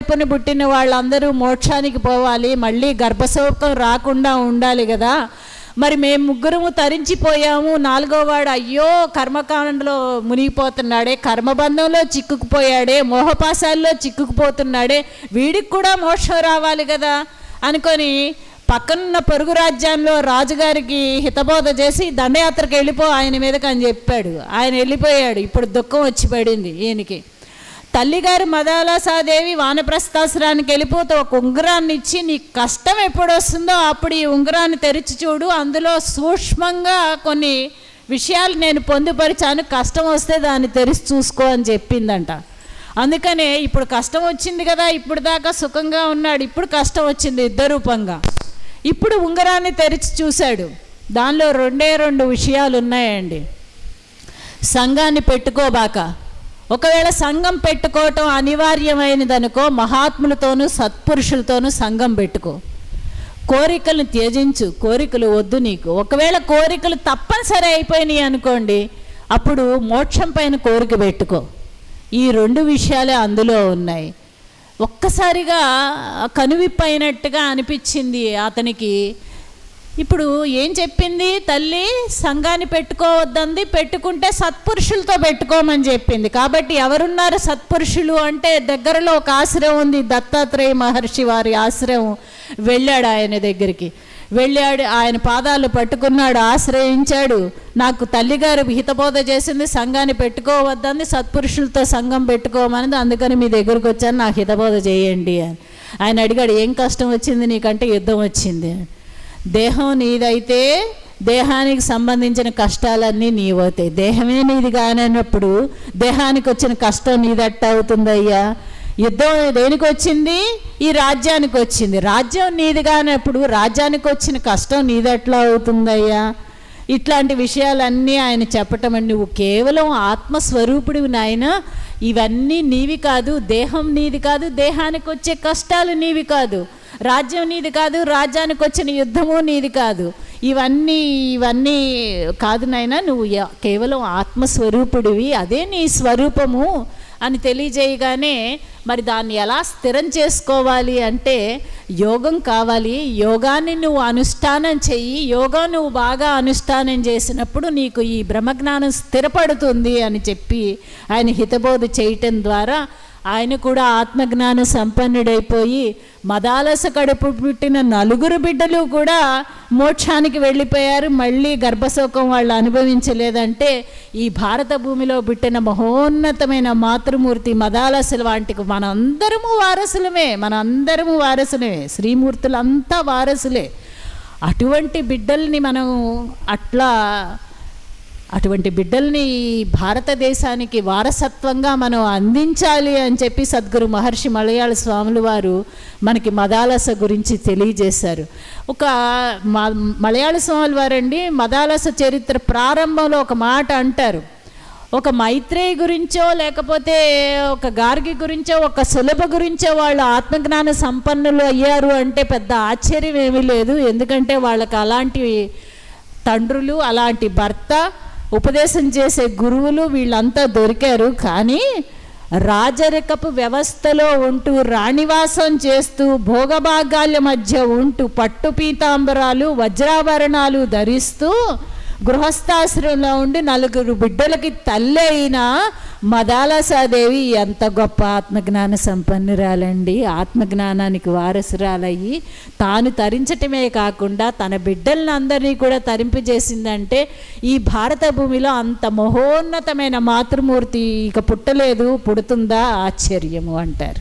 కడుపున పుట్టిన వాళ్ళందరూ మోక్షానికి పోవాలి మళ్ళీ గర్భశోకం రాకుండా ఉండాలి కదా మరి మేము ముగ్గురము తరించిపోయాము నాలుగో వాడు అయ్యో కర్మకాండలో మునిగిపోతున్నాడే కర్మబంధంలో చిక్కుకుపోయాడే మోహపాశాల్లో చిక్కుకుపోతున్నాడే వీడికి కూడా మోక్షం రావాలి కదా అనుకొని పక్కనున్న పొరుగు రాజ్యాల్లో రాజుగారికి హితబోధ చేసి దండయాత్రకు వెళ్ళిపో ఆయన మీదకి అని చెప్పాడు ఆయన వెళ్ళిపోయాడు ఇప్పుడు దుఃఖం వచ్చి పడింది ఈయనకి తల్లిగారు మదాలసాదేవి వానప్రస్థాశ్రానికి వెళ్ళిపోతే ఒక ఉంగరాన్ని ఇచ్చి నీకు కష్టం ఎప్పుడు వస్తుందో అప్పుడు ఈ ఉంగరాన్ని తెరిచి చూడు అందులో సూక్ష్మంగా కొన్ని విషయాలు నేను పొందుపరిచాను కష్టం వస్తే దాన్ని తెరిచి చూసుకో అని చెప్పిందంట అందుకనే ఇప్పుడు కష్టం వచ్చింది కదా ఇప్పుడు దాకా సుఖంగా ఉన్నాడు ఇప్పుడు కష్టం వచ్చింది ఇద్దరు రూపంగా ఇప్పుడు ఉంగరాన్ని తెరిచి చూశాడు దానిలో రెండే రెండు విషయాలు ఉన్నాయండి సంఘాన్ని పెట్టుకోబాక ఒకవేళ సంఘం పెట్టుకోవటం అనివార్యమైనదనుకో మహాత్ములతోనూ సత్పురుషులతోనూ సంఘం పెట్టుకో కోరికలను త్యజించు కోరికలు వద్దు నీకు ఒకవేళ కోరికలు తప్పనిసరి అయిపోయినాయి అనుకోండి అప్పుడు మోక్షం పైన కోరిక పెట్టుకో ఈ రెండు విషయాలే అందులో ఉన్నాయి ఒక్కసారిగా కనువిప్పైనట్టుగా అనిపించింది అతనికి ఇప్పుడు ఏం చెప్పింది తల్లి సంఘాన్ని పెట్టుకోవద్దంది పెట్టుకుంటే సత్పురుషులతో పెట్టుకోమని చెప్పింది కాబట్టి ఎవరున్నారు సత్పురుషులు అంటే దగ్గరలో ఒక ఆశ్రయం ఉంది దత్తాత్రేయ మహర్షి వారి ఆశ్రయం వెళ్ళాడు ఆయన దగ్గరికి వెళ్ళాడు ఆయన పాదాలు పట్టుకున్నాడు ఆశ్రయించాడు నాకు తల్లిగారు హితబోధ చేసింది సంఘాన్ని పెట్టుకోవద్దంది సత్పురుషులతో సంఘం పెట్టుకోమని అందుకని మీ దగ్గరకు వచ్చాను నాకు హితబోధ చేయండి అని ఆయన అడిగాడు ఏం కష్టం వచ్చింది నీకంటే యుద్ధం వచ్చింది అని దేహం నీదైతే దేహానికి సంబంధించిన కష్టాలన్నీ నీవవుతాయి దేహమే నీది కానప్పుడు దేహానికి వచ్చిన కష్టం నీదట్ట అవుతుందయ్యా యుద్ధం దేనికి వచ్చింది ఈ రాజ్యానికి వచ్చింది రాజ్యం నీది కానప్పుడు రాజ్యానికి వచ్చిన కష్టం నీదెట్లా అవుతుందయ్యా ఇట్లాంటి విషయాలన్నీ ఆయన చెప్పటం అండి నువ్వు కేవలం ఆత్మస్వరూపుడివి నాయన ఇవన్నీ నీవి కాదు దేహం నీది కాదు దేహానికి వచ్చే కష్టాలు నీవి కాదు రాజ్యం నీది కాదు రాజ్యానికి వచ్చిన యుద్ధము నీది కాదు ఇవన్నీ ఇవన్నీ కాదు నాయన నువ్వు య- కేవలం ఆత్మస్వరూపుడివి అదే నీ స్వరూపము అని తెలియజేయగానే మరి దాన్ని ఎలా స్థిరం చేసుకోవాలి అంటే యోగం కావాలి యోగాన్ని నువ్వు అనుష్ఠానం చెయ్యి యోగా నువ్వు బాగా అనుష్ఠానం చేసినప్పుడు నీకు ఈ బ్రహ్మజ్ఞానం స్థిరపడుతుంది అని చెప్పి ఆయన హితబోధ చేయటం ద్వారా ఆయన కూడా ఆత్మజ్ఞాన సంపన్నుడైపోయి మదాలస కడుపు పుట్టిన నలుగురు బిడ్డలు కూడా మోక్షానికి వెళ్ళిపోయారు మళ్ళీ గర్భశోకం వాళ్ళు అనుభవించలేదంటే ఈ భారత భూమిలో పుట్టిన మహోన్నతమైన మాతృమూర్తి మదాలసల వాటికి మనందరము వారసులమే మనందరము వారసులమే శ్రీమూర్తులంతా వారసులే అటువంటి బిడ్డల్ని మనం అట్లా అటువంటి బిడ్డల్ని ఈ భారతదేశానికి వారసత్వంగా మనం అందించాలి అని చెప్పి సద్గురు మహర్షి మలయాళ స్వాములు వారు మనకి మదాలస గురించి తెలియజేశారు ఒక మ- మలయాళ స్వాములు వారండి మదాలస చరిత్ర ప్రారంభంలో ఒక మాట అంటారు ఒక మైత్రేయి గురించో లేకపోతే ఒక గార్గి గురించో ఒక సులభ గురించో వాళ్ళు ఆత్మజ్ఞాన సంపన్నులు అయ్యారు అంటే పెద్ద ఆశ్చర్యం ఏమీ లేదు ఎందుకంటే వాళ్ళకి అలాంటి తండ్రులు అలాంటి భర్త ఉపదేశం చేసే గురువులు వీళ్ళంతా దొరికారు కానీ రాజరికపు వ్యవస్థలో ఉంటూ రాణివాసం చేస్తూ భోగభాగాల మధ్య ఉంటూ పట్టు పీతాంబరాలు వజ్రాభరణాలు ధరిస్తూ గృహస్థాశ్రమంలో ఉండి నలుగురు బిడ్డలకి తల్లి అయిన మదాలసాదేవి ఎంత గొప్ప ఆత్మజ్ఞాన సంపన్నురాలండి ఆత్మజ్ఞానానికి వారసురాలయ్యి తాను తరించటమే కాకుండా తన బిడ్డలను అందరినీ కూడా తరింపజేసిందంటే ఈ భారత భూమిలో అంత మహోన్నతమైన మాతృమూర్తి ఇక పుట్టలేదు పుడుతుందా ఆశ్చర్యము అంటారు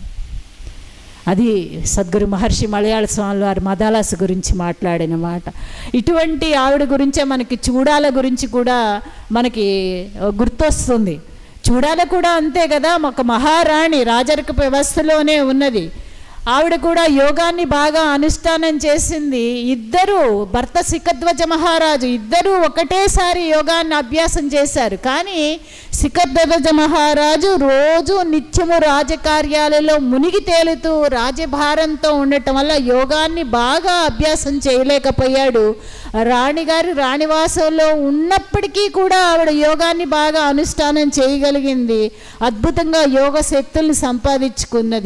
అది సద్గురు మహర్షి మలయాళ స్వామి వారి మదాలాస గురించి మాట్లాడిన మాట ఇటువంటి ఆవిడ గురించే మనకి చూడాల గురించి కూడా మనకి గుర్తొస్తుంది చూడాల కూడా అంతే కదా ఒక మహారాణి రాజరిక వ్యవస్థలోనే ఉన్నది ఆవిడ కూడా యోగాన్ని బాగా అనుష్ఠానం చేసింది ఇద్దరు భర్త సికధ్వజ మహారాజు ఇద్దరూ ఒకటేసారి యోగాన్ని అభ్యాసం చేశారు కానీ సికధ్వజ మహారాజు రోజు నిత్యము రాజకార్యాలలో మునిగి తేలుతూ రాజభారంతో ఉండటం వల్ల యోగాన్ని బాగా అభ్యాసం చేయలేకపోయాడు రాణిగారు రాణివాసంలో ఉన్నప్పటికీ కూడా ఆవిడ యోగాన్ని బాగా అనుష్ఠానం చేయగలిగింది అద్భుతంగా యోగ శక్తుల్ని సంపాదించుకున్నది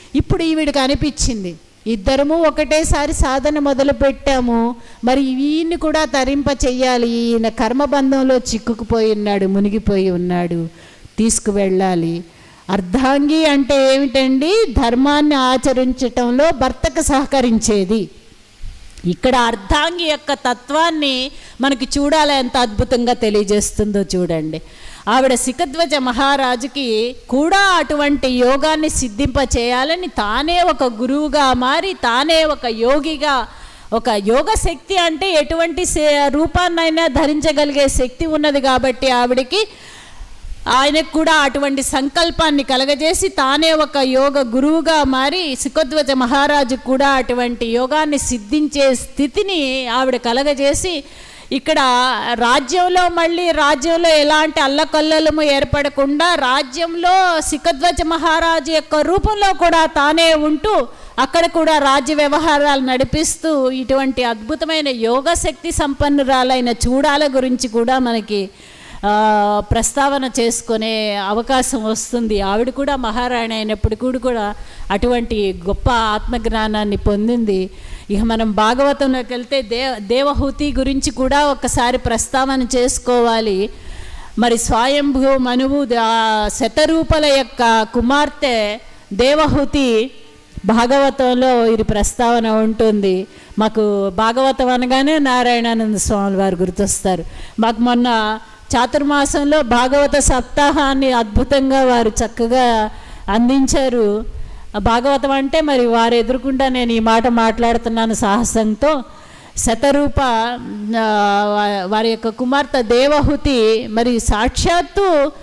ఇప్పుడు ఈవిడికి అనిపించింది ఇద్దరము ఒకటేసారి సాధన మొదలు పెట్టాము మరి ఈయన్ని కూడా తరింప చెయ్యాలి ఈయన కర్మబంధంలో చిక్కుకుపోయి ఉన్నాడు మునిగిపోయి ఉన్నాడు తీసుకువెళ్ళాలి అర్ధాంగి అంటే ఏమిటండి ధర్మాన్ని ఆచరించటంలో భర్తకు సహకరించేది ఇక్కడ అర్ధాంగి యొక్క తత్వాన్ని మనకి చూడాలి ఎంత అద్భుతంగా తెలియజేస్తుందో చూడండి ఆవిడ సికధ్వజ మహారాజుకి కూడా అటువంటి యోగాన్ని సిద్ధింప చేయాలని తానే ఒక గురువుగా మారి తానే ఒక యోగిగా ఒక యోగ శక్తి అంటే ఎటువంటి సే- రూపాన్నైనా ధరించగలిగే శక్తి ఉన్నది కాబట్టి ఆవిడకి ఆయనకు కూడా అటువంటి సంకల్పాన్ని కలగజేసి తానే ఒక యోగ గురువుగా మారి సుఖధ్వజ మహారాజు కూడా అటువంటి యోగాన్ని సిద్ధించే స్థితిని ఆవిడ కలగజేసి ఇక్కడ రాజ్యంలో మళ్ళీ రాజ్యంలో ఎలాంటి అల్లకల్లలము ఏర్పడకుండా రాజ్యంలో సికధ్వజ మహారాజు యొక్క రూపంలో కూడా తానే ఉంటూ అక్కడ కూడా రాజ్య వ్యవహారాలు నడిపిస్తూ ఇటువంటి అద్భుతమైన యోగ శక్తి సంపన్నురాలైన చూడాల గురించి కూడా మనకి ఆ, ప్రస్తావన చేసుకునే అవకాశం వస్తుంది ఆవిడ కూడా మహారాణి అయినప్పుడు కూడా అటువంటి గొప్ప ఆత్మజ్ఞానాన్ని పొందింది ఇక మనం భాగవతంలోకి వెళ్తే దే దేవహూతి గురించి కూడా ఒకసారి ప్రస్తావన చేసుకోవాలి మరి స్వయంభూ మనువు ఆ శతరూపల యొక్క కుమార్తె దేవహూతి భాగవతంలో ఇది ప్రస్తావన ఉంటుంది మాకు భాగవతం అనగానే నారాయణానంద స్వామి వారు గుర్తొస్తారు మాకు మొన్న చాతుర్మాసంలో భాగవత సప్తాహాన్ని అద్భుతంగా వారు చక్కగా అందించారు ఆ భాగవతం అంటే మరి వారు ఎదురుకుండా నేను ఈ మాట మాట్లాడుతున్నాను సాహసంతో శతరూప ఆ, వా- వారి యొక్క కుమార్తె దేవహుతి మరి సాక్షాత్తు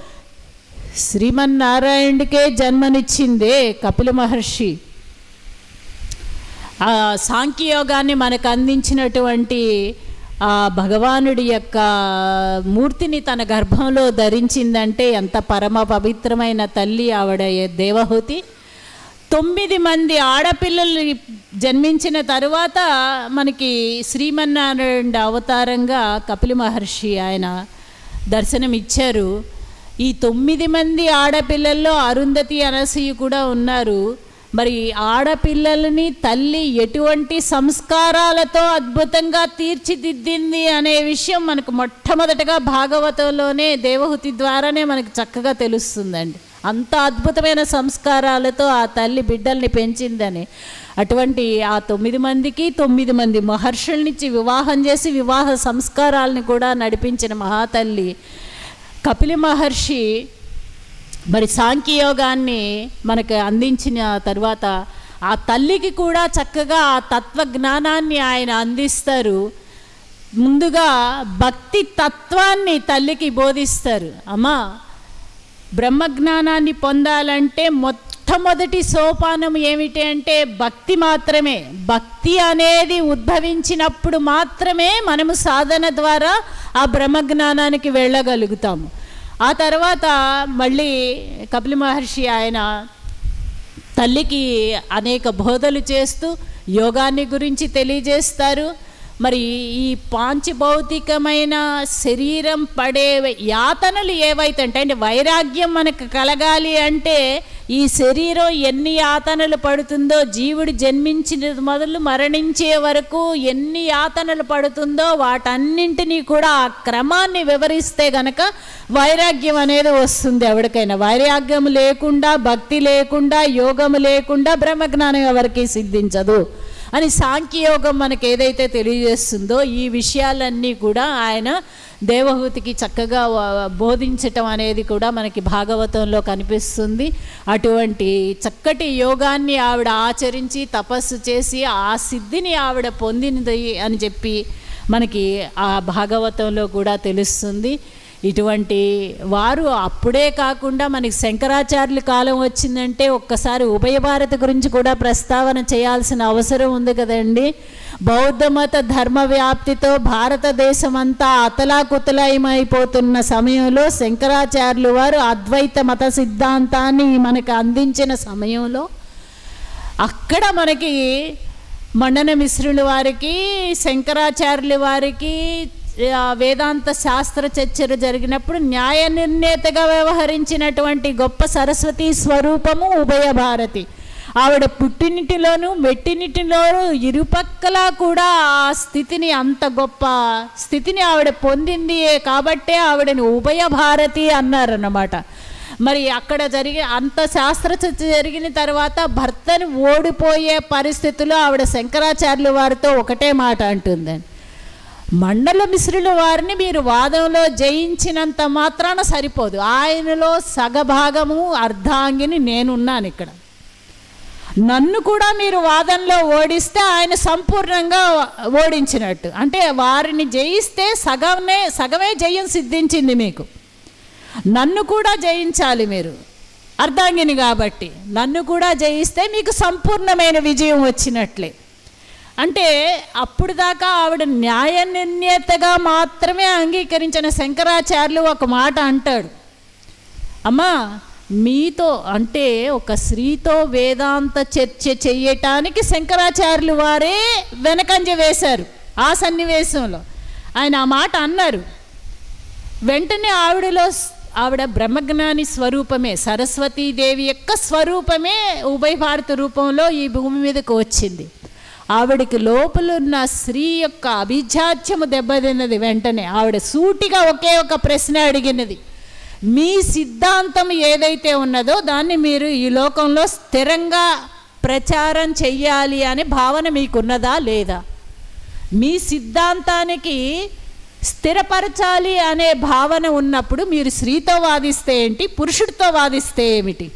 శ్రీమన్నారాయణుడికే జన్మనిచ్చిందే కపిల మహర్షి ఆ సాంఖ్యయోగాన్ని మనకు అందించినటువంటి ఆ భగవానుడి యొక్క మూర్తిని తన గర్భంలో ధరించిందంటే ఎంత పరమ పవిత్రమైన తల్లి ఆవిడ ఏ దేవహూతి తొమ్మిది మంది ఆడపిల్లలు జన్మించిన తరువాత మనకి శ్రీమన్నారాయణ అవతారంగా కపిల మహర్షి ఆయన దర్శనమిచ్చారు ఈ తొమ్మిది మంది ఆడపిల్లల్లో అరుంధతి అనసూయ కూడా ఉన్నారు మరి ఆడపిల్లలని తల్లి ఎటువంటి సంస్కారాలతో అద్భుతంగా తీర్చిదిద్దింది అనే విషయం మనకు మొట్టమొదటగా భాగవతంలోనే దేవహుతి ద్వారానే మనకు చక్కగా తెలుస్తుందండి అంత అద్భుతమైన సంస్కారాలతో ఆ తల్లి బిడ్డల్ని పెంచిందని అటువంటి ఆ తొమ్మిది మందికి తొమ్మిది మంది మహర్షుల్నిచ్చి వివాహం చేసి వివాహ సంస్కారాలని కూడా నడిపించిన మహాతల్లి కపిలి మహర్షి మరి సాంఖ్యయోగాన్ని మనకు అందించిన తర్వాత ఆ తల్లికి కూడా చక్కగా ఆ తత్వజ్ఞానాన్ని ఆయన అందిస్తారు ముందుగా భక్తి తత్వాన్ని తల్లికి బోధిస్తారు అమ్మా బ్రహ్మజ్ఞానాన్ని పొందాలంటే మొట్టమొదటి సోపానం ఏమిటి అంటే భక్తి మాత్రమే భక్తి అనేది ఉద్భవించినప్పుడు మాత్రమే మనము సాధన ద్వారా ఆ బ్రహ్మజ్ఞానానికి వెళ్ళగలుగుతాము ఆ తర్వాత మళ్ళీ కపిల మహర్షి ఆయన తల్లికి అనేక బోధలు చేస్తూ యోగాన్ని గురించి తెలియజేస్తారు మరి ఈ పాంచభౌతికమైన శరీరం పడే యాతనలు ఏవైతే అంటే అంటే వైరాగ్యం మనకు కలగాలి అంటే ఈ శరీరం ఎన్ని యాతనలు పడుతుందో జీవుడు జన్మించిన మొదలు మరణించే వరకు ఎన్ని యాతనలు పడుతుందో వాటన్నింటినీ కూడా ఆ క్రమాన్ని వివరిస్తే గనక వైరాగ్యం అనేది వస్తుంది ఎవరికైనా వైరాగ్యం లేకుండా భక్తి లేకుండా యోగము లేకుండా బ్రహ్మజ్ఞానం ఎవరికి సిద్ధించదు అని సాంఖ్యయోగం మనకు ఏదైతే తెలియజేస్తుందో ఈ విషయాలన్నీ కూడా ఆయన దేవహూతికి చక్కగా వ- బోధించటం అనేది కూడా మనకి భాగవతంలో కనిపిస్తుంది అటువంటి చక్కటి యోగాన్ని ఆవిడ ఆచరించి తపస్సు చేసి ఆ సిద్ధిని ఆవిడ పొందినది అని చెప్పి మనకి ఆ భాగవతంలో కూడా తెలుస్తుంది ఇటువంటి వారు అప్పుడే కాకుండా మనకి శంకరాచార్యుల కాలం వచ్చిందంటే ఒక్కసారి ఉభయ భారత గురించి కూడా ప్రస్తావన చేయాల్సిన అవసరం ఉంది కదండి బౌద్ధ మత ధర్మ వ్యాప్తితో భారతదేశం అంతా అతలాకుతలయమైపోతున్న సమయంలో శంకరాచార్యులు వారు అద్వైత మత సిద్ధాంతాన్ని మనకు అందించిన సమయంలో అక్కడ మనకి మండన మిశ్రుల వారికి శంకరాచార్యుల వారికి ఆ, వేదాంత శాస్త్ర చర్చలు జరిగినప్పుడు న్యాయ నిర్ణేతగా వ్యవహరించినటువంటి గొప్ప సరస్వతి స్వరూపము ఉభయ భారతి ఆవిడ పుట్టినిటిలోను మెట్టినిటిలోను ఇరుపక్కలా కూడా ఆ స్థితిని అంత గొప్ప స్థితిని ఆవిడ పొందింది కాబట్టే ఆవిడని ఉభయ భారతి అన్నారన్నమాట మరి అక్కడ జరిగే అంత శాస్త్రచర్చ జరిగిన తర్వాత భర్తను ఓడిపోయే పరిస్థితుల్లో ఆవిడ శంకరాచార్యుల వారితో ఒకటే మాట అంటుందని మండల మిశ్రుల వారిని మీరు వాదంలో జయించినంత మాత్రాన సరిపోదు ఆయనలో సగభాగము అర్ధాంగిని నేనున్నాను ఇక్కడ నన్ను కూడా మీరు వాదనలో ఓడిస్తే ఆయన సంపూర్ణంగా ఓడించినట్టు అంటే వారిని జయిస్తే సగమే సగమే జయం సిద్ధించింది మీకు నన్ను కూడా జయించాలి మీరు అర్ధాంగిని కాబట్టి నన్ను కూడా జయిస్తే మీకు సంపూర్ణమైన విజయం వచ్చినట్లే అంటే అప్పుడు దాకా ఆవిడ న్యాయ నిర్ణేతగా మాత్రమే అంగీకరించిన శంకరాచార్యులు ఒక మాట అంటాడు అమ్మా మీతో అంటే ఒక స్త్రీతో వేదాంత చర్చ చెయ్యటానికి శంకరాచార్యులు వారే వెనకంజ వేశారు ఆ సన్నివేశంలో ఆయన ఆ మాట అన్నారు వెంటనే ఆవిడలో ఆవిడ బ్రహ్మజ్ఞాని స్వరూపమే సరస్వతీదేవి యొక్క స్వరూపమే ఉభయ భారత రూపంలో ఈ భూమి మీదకు వచ్చింది ఆవిడకి లోపల ఉన్న స్త్రీ యొక్క అభిజాత్యము దెబ్బతిన్నది వెంటనే ఆవిడ సూటిగా ఒకే ఒక ప్రశ్న అడిగినది మీ సిద్ధాంతం ఏదైతే ఉన్నదో దాన్ని మీరు ఈ లోకంలో స్థిరంగా ప్రచారం చెయ్యాలి అనే భావన మీకున్నదా లేదా మీ సిద్ధాంతానికి స్థిరపరచాలి అనే భావన ఉన్నప్పుడు మీరు స్త్రీతో వాదిస్తే ఏంటి పురుషుడితో వాదిస్తే ఏమిటి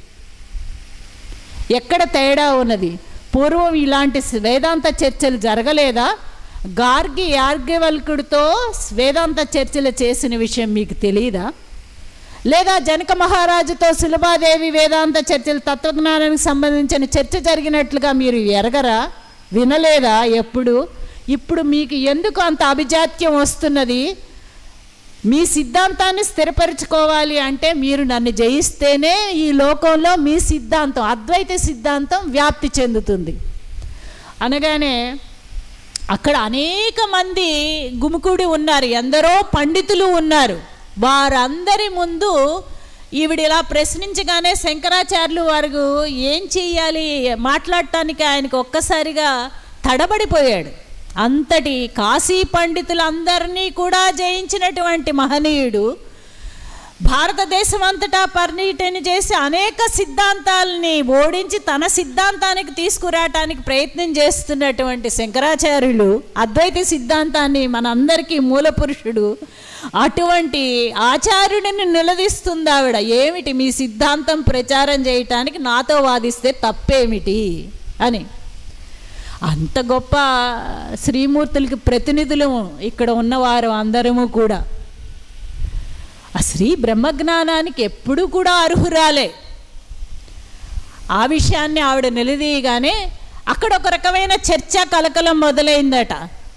ఎక్కడ తేడా ఉన్నది పూర్వం ఇలాంటి వేదాంత చర్చలు జరగలేదా గార్గి యార్గ్యవల్కుడితో వేదాంత చర్చలు చేసిన విషయం మీకు తెలియదా లేదా జనక మహారాజుతో సులభాదేవి వేదాంత చర్చలు తత్వజ్ఞానానికి సంబంధించిన చర్చ జరిగినట్లుగా మీరు ఎరగరా వినలేదా ఎప్పుడు ఇప్పుడు మీకు ఎందుకు అంత అభిజాత్యం వస్తున్నది మీ సిద్ధాంతాన్ని స్థిరపరచుకోవాలి అంటే మీరు నన్ను జయిస్తేనే ఈ లోకంలో మీ సిద్ధాంతం అద్వైత సిద్ధాంతం వ్యాప్తి చెందుతుంది అనగానే అక్కడ అనేక మంది గుమికూడి ఉన్నారు ఎందరో పండితులు ఉన్నారు వారందరి ముందు ఈవిడ ఇలా ప్రశ్నించగానే శంకరాచార్యులు వారు ఏం చెయ్యాలి మాట్లాడటానికి ఆయనకు ఒక్కసారిగా తడబడిపోయాడు అంతటి కాశీ పండితులందరినీ కూడా జయించినటువంటి మహనీయుడు భారతదేశం అంతటా పర్యటన చేసి అనేక సిద్ధాంతాలని ఓడించి తన సిద్ధాంతానికి తీసుకురావటానికి ప్రయత్నం చేస్తున్నటువంటి శంకరాచార్యులు అద్వైత సిద్ధాంతాన్ని మనందరికీ మూల పురుషుడు అటువంటి ఆచార్యుడిని నిలదీస్తుంది ఆవిడ ఏమిటి మీ సిద్ధాంతం ప్రచారం చేయటానికి నాతో వాదిస్తే తప్పేమిటి అని అంత గొప్ప శ్రీమూర్తులకి ప్రతినిధులు ఇక్కడ ఉన్నవారు అందరము కూడా ఆ స్త్రీ బ్రహ్మజ్ఞానానికి ఎప్పుడూ కూడా అర్హురాలే ఆ విషయాన్ని ఆవిడ నిలదీయగానే అక్కడ ఒక రకమైన చర్చ కలకలం మొదలైందట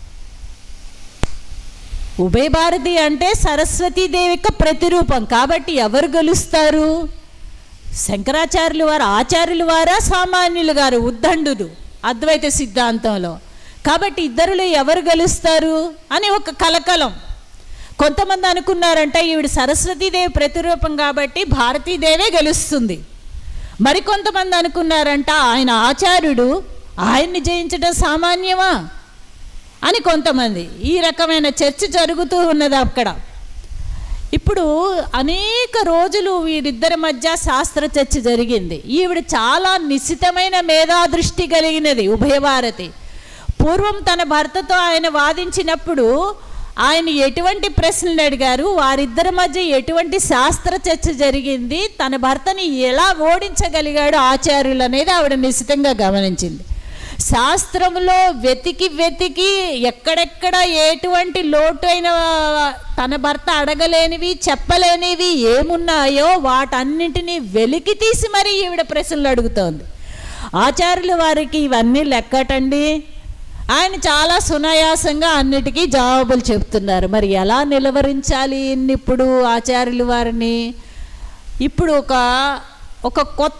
ఉభయ భారతి అంటే సరస్వతీదేవి యొక్క ప్రతిరూపం కాబట్టి ఎవరు గెలుస్తారు శంకరాచార్యులు వారు ఆచార్యులు వారా సామాన్యులు గారు ఉద్దండులు అద్వైత సిద్ధాంతంలో కాబట్టి ఇద్దరులో ఎవరు గెలుస్తారు అని ఒక కలకలం కొంతమంది అనుకున్నారంట ఈవిడ సరస్వతీదేవి ప్రతిరూపం కాబట్టి భారతీదేవే గెలుస్తుంది మరికొంతమంది అనుకున్నారంట ఆయన ఆచార్యుడు ఆయన్ని జయించడం సామాన్యమా అని కొంతమంది ఈ రకమైన చర్చ జరుగుతూ ఉన్నది అక్కడ ఇప్పుడు అనేక రోజులు వీరిద్దరి మధ్య శాస్త్ర చర్చ జరిగింది ఈవిడ చాలా నిశ్చితమైన మేధాదృష్టి కలిగినది ఉభయభారతి పూర్వం తన భర్తతో ఆయన వాదించినప్పుడు ఆయన ఎటువంటి ప్రశ్నలు అడిగారు వారిద్దరి మధ్య ఎటువంటి శాస్త్ర చర్చ జరిగింది తన భర్తని ఎలా ఓడించగలిగాడు ఆచార్యులు అనేది ఆవిడ నిశ్చితంగా గమనించింది శాస్త్రంలో వెతికి వెతికి ఎక్కడెక్కడ ఎటువంటి లోటు అయిన తన భర్త అడగలేనివి చెప్పలేనివి ఏమున్నాయో వాటన్నింటినీ వెలికి తీసి మరీ ఈవిడ ప్రశ్నలు అడుగుతోంది ఆచార్యుల వారికి ఇవన్నీ లెక్కటండి ఆయన చాలా సునాయాసంగా అన్నిటికీ జవాబులు చెప్తున్నారు మరి ఎలా నిలవరించాలి ఇప్పుడు ఆచార్యుల వారిని ఇప్పుడు ఒక ఒక కొత్త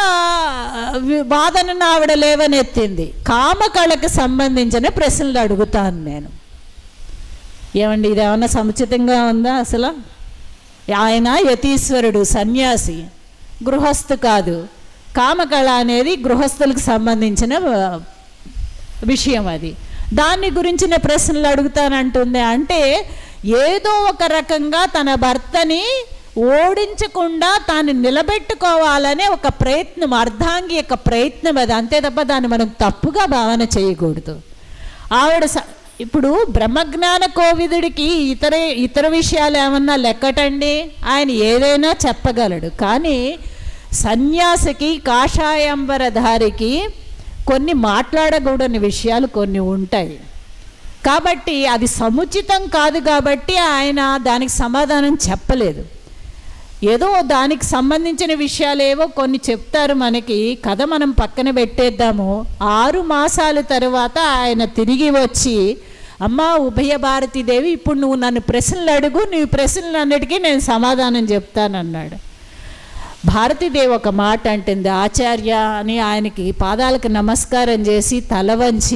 బాధను ఆవిడ లేవనెత్తింది కామకళకు సంబంధించిన ప్రశ్నలు అడుగుతాను నేను ఏమండి ఇది ఏమన్నా సముచితంగా ఉందా అసలు ఆయన యతీశ్వరుడు సన్యాసి గృహస్థు కాదు కామకళ అనేది గృహస్థులకు సంబంధించిన ఆ, విషయం అది దాని గురించిన ప్రశ్నలు అడుగుతానంటుంది అంటే ఏదో ఒక రకంగా తన భర్తని ఓడించకుండా తాను నిలబెట్టుకోవాలనే ఒక ప్రయత్నం అర్ధాంగి యొక్క ప్రయత్నం అది అంతే తప్ప దాన్ని మనం తప్పుగా భావన చేయకూడదు ఆవిడ స- ఇప్పుడు బ్రహ్మజ్ఞాన కోవిదుడికి ఇతర ఇతర విషయాలు ఏమన్నా లెక్కటండి ఆయన ఏదైనా చెప్పగలడు కానీ సన్యాసికి కాషాయంబరధారికి కొన్ని మాట్లాడకూడని విషయాలు కొన్ని ఉంటాయి కాబట్టి అది సముచితం కాదు కాబట్టి ఆయన దానికి సమాధానం చెప్పలేదు ఏదో దానికి సంబంధించిన విషయాలు ఏవో కొన్ని చెప్తారు మనకి కథ మనం పక్కన పెట్టేద్దాము ఆరు మాసాల తర్వాత ఆయన తిరిగి వచ్చి అమ్మా ఉభయ భారతీదేవి ఇప్పుడు నువ్వు నన్ను ప్రశ్నలు అడుగు నీ ప్రశ్నలు అన్నిటికీ నేను సమాధానం చెప్తానన్నాడు భారతీదేవి ఒక మాట అంటుంది ఆచార్య అని ఆయనకి పాదాలకు నమస్కారం చేసి తల వంచి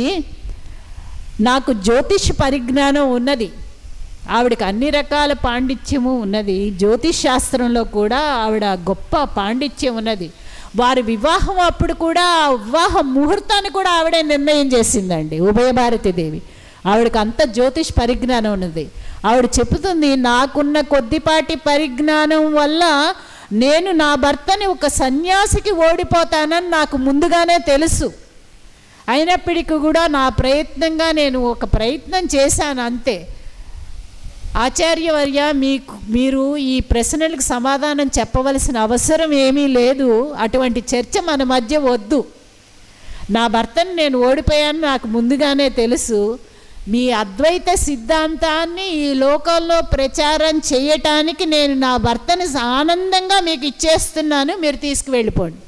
నాకు జ్యోతిష్ పరిజ్ఞానం ఉన్నది ఆవిడకి అన్ని రకాల పాండిత్యము ఉన్నది జ్యోతిష్ శాస్త్రంలో కూడా ఆవిడ గొప్ప పాండిత్యం ఉన్నది వారి వివాహం అప్పుడు కూడా ఆ వివాహ ముహూర్తాన్ని కూడా ఆవిడే నిర్ణయం చేసిందండి ఉభయ భారతీదేవి ఆవిడకి అంత జ్యోతిష్ పరిజ్ఞానం ఉన్నది ఆవిడ చెప్తుంది నాకున్న కొద్దిపాటి పరిజ్ఞానం వల్ల నేను నా భర్తని ఒక సన్యాసికి ఓడిపోతానని నాకు ముందుగానే తెలుసు అయినప్పటికీ కూడా నా ప్రయత్నంగా నేను ఒక ప్రయత్నం చేశాను అంతే ఆచార్యవర్య మీకు మీరు ఈ ప్రశ్నలకు సమాధానం చెప్పవలసిన అవసరం ఏమీ లేదు అటువంటి చర్చ మన మధ్య వద్దు నా భర్తను నేను ఓడిపోయాను నాకు ముందుగానే తెలుసు మీ అద్వైత సిద్ధాంతాన్ని ఈ లోకంలో ప్రచారం చేయటానికి నేను నా భర్తని ఆనందంగా మీకు ఇచ్చేస్తున్నాను మీరు తీసుకువెళ్ళిపోండి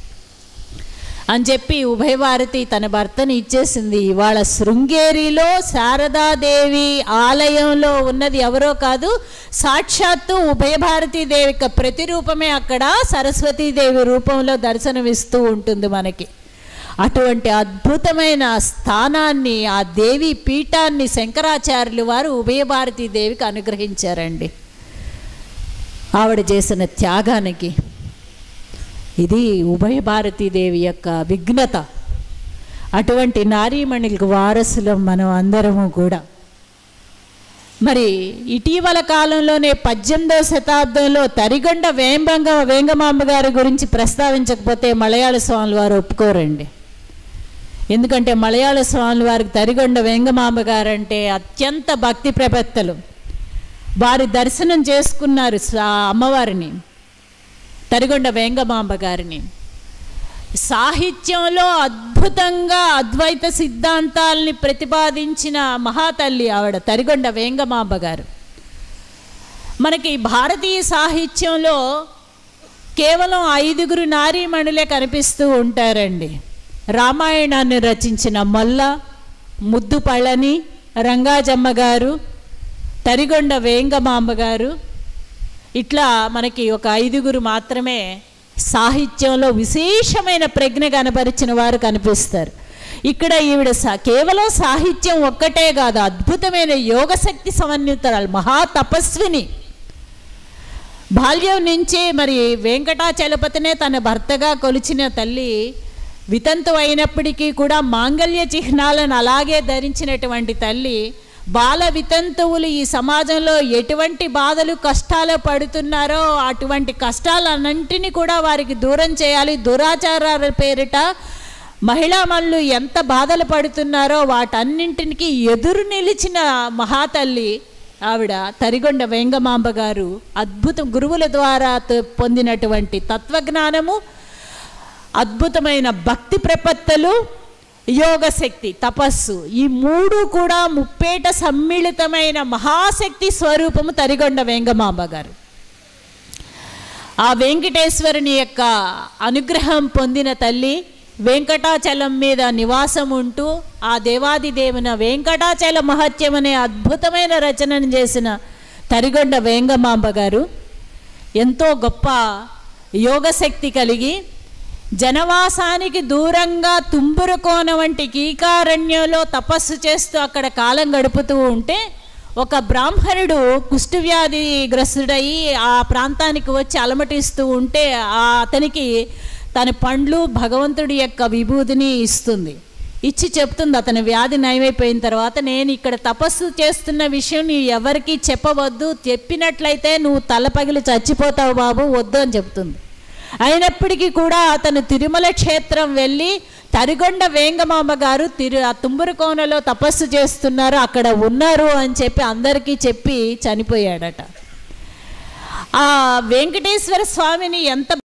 అని చెప్పి ఉభయభారతి తన భర్తని ఇచ్చేసింది ఇవాళ శృంగేరిలో శారదాదేవి ఆలయంలో ఉన్నది ఎవరో కాదు సాక్షాత్తు ఉభయభారతీదేవి యొక్క ప్రతిరూపమే అక్కడ సరస్వతీదేవి రూపంలో దర్శనమిస్తూ ఉంటుంది మనకి అటువంటి అద్భుతమైన స్థానాన్ని ఆ దేవి పీఠాన్ని శంకరాచార్యులు వారు ఉభయభారతీదేవికి అనుగ్రహించారండి ఆవిడ చేసిన త్యాగానికి ఇది ఉభయ భారతీదేవి యొక్క విఘ్నత అటువంటి నారీమణులకు వారసులం మనం అందరము కూడా మరి ఇటీవల కాలంలోనే పద్దెనిమిదవ శతాబ్దంలో తరిగొండ వేంబంగ వేంగమాంబ గారి గురించి ప్రస్తావించకపోతే మలయాళ స్వాములు వారు ఒప్పుకోరండి ఎందుకంటే మలయాళ స్వాములు వారికి తరిగొండ వేంగమాంబ గారు అంటే అత్యంత భక్తి ప్రపత్తలు వారి దర్శనం చేసుకున్నారు స్వా- అమ్మవారిని తరిగొండ వేంగమాంబ గారిని సాహిత్యంలో అద్భుతంగా అద్వైత సిద్ధాంతాల్ని ప్రతిపాదించిన మహాతల్లి ఆవిడ తరిగొండ వేంగమాంబ గారు మనకి భారతీయ సాహిత్యంలో కేవలం ఐదుగురు నారీమణులే కనిపిస్తూ ఉంటారండి రామాయణాన్ని రచించిన మొల్ల ముద్దు పళని రంగాజమ్మ గారు తరిగొండ వేంగమాంబ గారు ఇట్లా మనకి ఒక ఐదుగురు మాత్రమే సాహిత్యంలో విశేషమైన ప్రజ్ఞ కనపరిచిన వారు కనిపిస్తారు ఇక్కడ ఈవిడ సా కేవలం సాహిత్యం ఒక్కటే కాదు అద్భుతమైన యోగశక్తి సమన్వితరాలు మహా తపస్విని బాల్యం నుంచే మరి వెంకటాచలపతినే తన భర్తగా కొలిచిన తల్లి వితంతు అయినప్పటికీ కూడా మాంగళ్య చిహ్నాలను అలాగే ధరించినటువంటి తల్లి బాల వితంతువులు ఈ సమాజంలో ఎటువంటి బాధలు కష్టాలు పడుతున్నారో అటువంటి కష్టాలన్నింటినీ కూడా వారికి దూరం చేయాలి దురాచారాల పేరిట మహిళా మనులు ఎంత బాధలు పడుతున్నారో వాటన్నింటికి ఎదురు నిలిచిన మహాతల్లి ఆవిడ తరిగొండ వేంగమాంబ గారు అద్భుతం గురువుల ద్వారా త- పొందినటువంటి తత్వజ్ఞానము అద్భుతమైన భక్తి ప్రపత్తలు యోగశక్తి తపస్సు ఈ మూడు కూడా ముప్పేట సమ్మిళితమైన మహాశక్తి స్వరూపము తరిగొండ వేంగమాంబ గారు ఆ వెంకటేశ్వరుని యొక్క అనుగ్రహం పొందిన తల్లి వెంకటాచలం మీద నివాసం ఉంటూ ఆ దేవాది దేవున వెంకటాచల మహత్యం అనే అద్భుతమైన రచనను చేసిన తరిగొండ వేంగమాంబ గారు ఎంతో గొప్ప యోగశక్తి కలిగి జనవాసానికి దూరంగా తుంబురుకోన వంటి కీకారణ్యంలో తపస్సు చేస్తూ అక్కడ కాలం గడుపుతూ ఉంటే ఒక బ్రాహ్మణుడు కుష్ఠవ్యాధి గ్రస్తుడయి ఆ ప్రాంతానికి వచ్చి అలమటిస్తూ ఉంటే ఆ అతనికి తన పండ్లు భగవంతుడి యొక్క విభూతిని ఇస్తుంది ఇచ్చి చెప్తుంది అతని వ్యాధి నయమైపోయిన తర్వాత నేను ఇక్కడ తపస్సు చేస్తున్న విషయం నీ ఎవరికి చెప్పవద్దు చెప్పినట్లయితే నువ్వు తల పగిలి చచ్చిపోతావు బాబు వద్దు అని చెప్తుంది అయినప్పటికీ కూడా అతను తిరుమల క్షేత్రం వెళ్ళి తరిగొండ వేంగమామ గారు తిరు ఆ తుంబురుకోనలో తపస్సు చేస్తున్నారు అక్కడ ఉన్నారు అని చెప్పి అందరికీ చెప్పి చనిపోయాడట ఆ వెంకటేశ్వర స్వామిని ఎంత